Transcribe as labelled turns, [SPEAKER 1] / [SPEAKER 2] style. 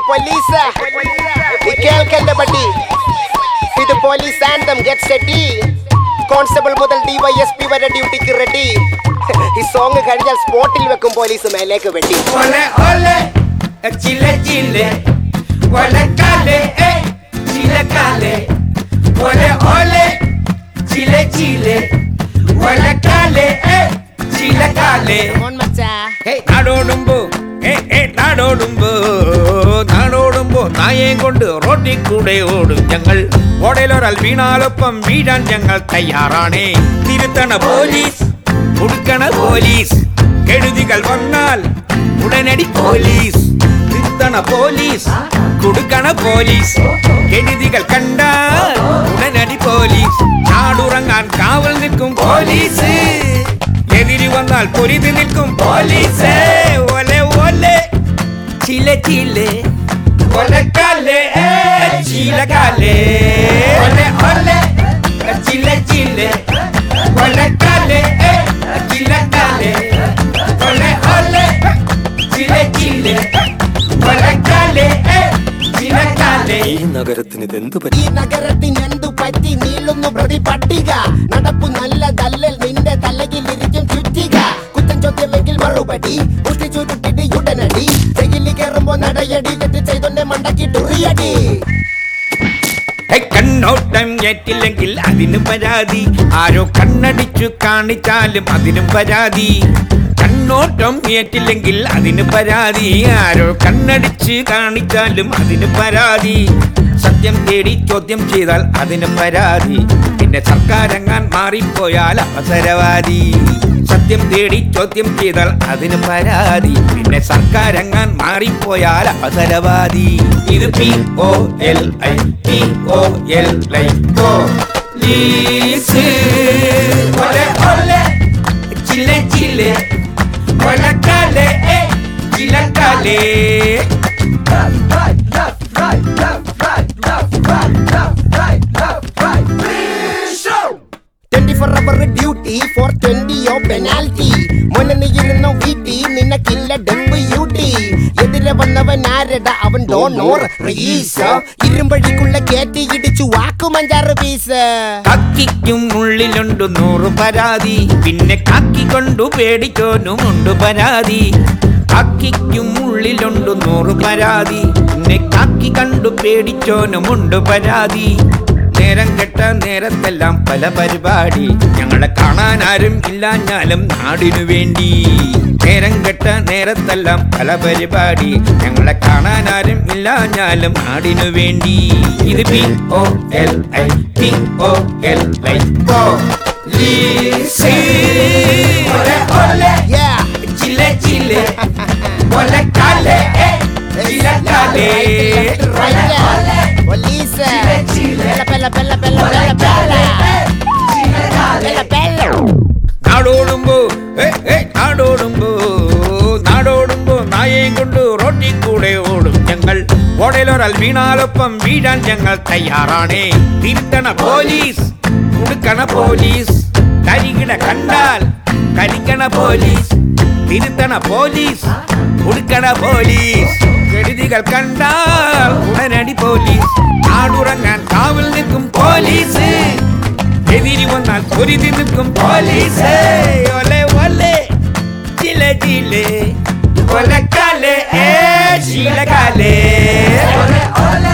[SPEAKER 1] Police ഈ കേൾക്കല്ലേ പട്ടി ഇത് പോലീസ് ആൻഡം ഗെറ്റ് സെറ്റി കോൺസ്റ്റബിൾ മുതൽ ഡിവൈഎസ്പി വരെ ഡ്യൂട്ടിക്ക് റെഡി ഈ സോങ് കഴിഞ്ഞാൽ സ്പോട്ടിൽ വെക്കും പോലീസ് മേലേക്ക് വെട്ടി
[SPEAKER 2] Ole, ole, eh, chile, chile. Ole, cale, eh, chile, cale. Ole, ole, chile, chile. Ole, cale, eh, chile, cale.
[SPEAKER 3] ഹേയ്, നാടോടുമ്പോ ഏ ഏ നാടോടുമ്പോ നാടോടുമ്പോ നായേം കൊണ്ട് റോട്ടിൽ കൂടെ ഓടും ഞങ്ങൾ ഓടയിലൊരാൾ വീണാലൊപ്പം വീഴാൻ ഞങ്ങൾ തയ്യാറാണേ തിരുത്തണ പോലീസ് കൊടുക്കണ പോലീസ് കെടുതികൾ വന്നാൽ ഉടനടി പോലീസ് തിരുത്തണ പോലീസ് കൊടുക്കണ പോലീസ് കെടുതികൾ കണ്ടാൽ ഉടനടി പോലീസ് നാടുറങ്ങാൻ കാവൽ നിൽക്കും പോലീസ് എതിരി വന്നാൽ പൊരിതി നിൽക്കും പോലീസ് ഒലെ ഒലെ ചില ചിലെ
[SPEAKER 2] Ole, cale, eh, chile, cale. Ole, ole, eh, chile, chile. Ole, cale, eh, chile, cale. Ole, ole, chile, chile. Ole, cale, eh, chile, cale.
[SPEAKER 4] ഈ നഗരത്തിന് ഇതെന്ത് പറ്റി
[SPEAKER 1] ഈ നഗരത്തിന് എന്തു പറ്റി നീളുന്നു പ്രതി പട്ടിക നടപ്പു നല്ലതല്ലൽ നിന്റെ തലയിൽ ഇരിക്കും ചുറ്റിക കുറ്റം ചോദ്യമെങ്കിൽ മറുപടി മുഷ്ടി ചുരുട്ടിട്ട് ഉടനടി ജയിലിൽ കയറുമ്പോ നടയടി തെറ്റ് ചെയ്തൊന്നെ മണ്ടക്കി തുറിയടി
[SPEAKER 3] ഹേ, കണ്ണോട്ടം ഏറ്റില്ലെങ്കിൽ അതിനും പരാതി ആരോ കണ്ണടിച്ചു കാണിച്ചാലും അതിനും പരാതി കണ്ണോട്ടം ഏറ്റില്ലെങ്കിൽ അതിന് പരാതി ആരോ കണ്ണടിച്ച് കാണിച്ചാലും അതിന് പരാതി സത്യം തേടി ചോദ്യം ചെയ്താൽ അതിന് പരാതി പിന്നെ സർക്കാരെങ്ങാൻ മാറിപ്പോയാൽ അവസരവാദി സത്യം തേടി ചോദ്യം ചെയ്താൽ അതിന് പരാതി പിന്നെ സർക്കാരെങ്ങാൻ മാറിപ്പോയാൽ അവസരവാദി ഇത് P O L I P O L I police
[SPEAKER 2] Ole, ole, chile, chile. Ole, cale, eh, chile, cale.
[SPEAKER 1] Twenty four hour duty four ട്വന്റിയോ പെനാൽറ്റി മുന്നണിയിരുന്നോ വീട്ടി നിനക്കില്ല ഡെമ്പ് യൂട്ടി എതിരെ വന്നവൻ ആരട അവൻ ഡോണോർ റീസ് ഇരുമ്പഴിക്കുള്ള കേറ്റി ഇടിച്ചു വാക്കുമഞ്ചാറ് പീസ്
[SPEAKER 3] കക്കിക്കും ഉള്ളിലുണ്ട് നൂറ് പരാതി പിന്നെ കക്കി കൊണ്ടു പേടിച്ചോനുമുണ്ട് പരാതി കക്കിക്കും ഉള്ളിലുണ്ട് നൂറ് പരാതി പിന്നെ കക്കി കണ്ടു പേടിച്ചോനുമുണ്ട് പരാതി നേരം കെട്ട നേരത്തെല്ലാം പല പരിപാടി ഞങ്ങളെ കാണാൻ ആരും ഇല്ലാഞ്ഞാലും നാടിനു വേണ്ടി നേരം കെട്ട നേരത്തെല്ലാം പല പരിപാടി ഞങ്ങളെ കാണാൻ ആരും ഇല്ലാഞ്ഞാലും നാടിനു വേണ്ടി ഇത് P O L I P O L I
[SPEAKER 2] Lise. Ole, ole,
[SPEAKER 1] Yeah.
[SPEAKER 2] chile, chile. Ole, cale, eh, chile, cale. Ole, ole,
[SPEAKER 1] police
[SPEAKER 2] chile.
[SPEAKER 1] പെല്ല പെല്ല പെല്ല പെല്ല പെല്ല
[SPEAKER 2] chile, cale.
[SPEAKER 1] പെല്ല പെല്ല
[SPEAKER 3] നാടോടുമ്പോ ഏ, ഏ, നാടോടുമ്പോ നാടോടുമ്പോ നായേം കൊണ്ട് റോട്ടിൽ കൂടെ ഓടും ഞങ്ങൾ ഓടയിലൊരാൾ വീണാലൊപ്പം വീഴാൻ ഞങ്ങൾ തയ്യാറാണേ തിരുത്തണ പോലീസ് കൊടുക്കണ പോലീസ് കരികിട കണ്ടാൽ കരിക്കണ പോലീസ് തിരുത്തണ പോലീസ് കൊടുക്കണ പോലീസ് കെടുതികൾ കണ്ടാൽ ഉടനടി പോലീസ് നാടുറങ്ങാൻ കാവൽ നിൽക്കും പോലീസ് എതിരി വന്നാൽ പൊരുതി നിൽക്കും പോലീസ് ഒലെ ഒലെ ചില ചിലെ
[SPEAKER 2] Ole, cale, eh, chile, cale. Ole, ole,